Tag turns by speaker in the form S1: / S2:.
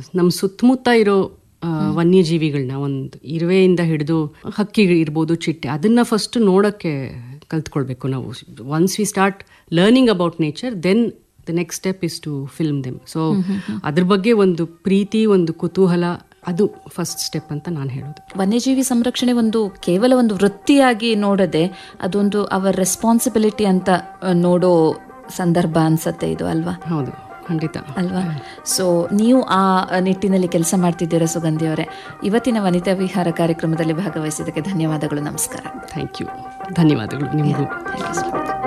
S1: ನಮ್ಮ ಸುತ್ತಮುತ್ತ ಇರೋ ಆ, ವನ್ಯಜೀವಿಗಳನ್ನ ಒಂದು ಇರುವೆಯಿಂದ ಹಿಡಿದು ಹಕ್ಕಿ ಇರ್ಬೋದು ಚಿಟ್ಟೆ ಅದನ್ನ ಫಸ್ಟ್ ನೋಡೋಕ್ಕೆ ಕಲ್ತ್ಕೊಳ್ಬೇಕು ನಾವು once we start learning about nature then the next step is to film them so ಅದ್ರ ಬಗ್ಗೆ ಒಂದು ಪ್ರೀತಿ ಒಂದು ಕುತೂಹಲ ಅದು ಫಸ್ಟ್ ಸ್ಟೆಪ್ ಅಂತ ನಾನು ಹೇಳೋದು
S2: ವನ್ಯಜೀವಿ ಸಂರಕ್ಷಣೆ ಒಂದು ಕೇವಲ ಒಂದು ವೃತ್ತಿಯಾಗಿ ನೋಡದೆ ಅದೊಂದು ಅವರ್ ರೆಸ್ಪಾನ್ಸಿಬಿಲಿಟಿ ಅಂತ ಆ, ನೋಡೋ ಸಂದರ್ಭ ಅನ್ಸತ್ತೆ ಇದು ಅಲ್ವಾ
S1: ಹೌದು ಖಂಡಿತ
S2: ಅಲ್ವಾ ಸೊ ನೀವು ಆ ನಿಟ್ಟಿನಲ್ಲಿ ಕೆಲಸ ಮಾಡ್ತಿದ್ದೀರಾ ಸುಗಂಧಿ ಅವರೇ ಇವತ್ತಿನ ವನಿತಾ ವಿಹಾರ ಕಾರ್ಯಕ್ರಮದಲ್ಲಿ ಭಾಗವಹಿಸಿದ್ದಕ್ಕೆ ಧನ್ಯವಾದಗಳು ನಮಸ್ಕಾರ
S1: ಥ್ಯಾಂಕ್ ಯು ಧನ್ಯವಾದಗಳು ನಿಮಗೂ
S2: Thank you so much.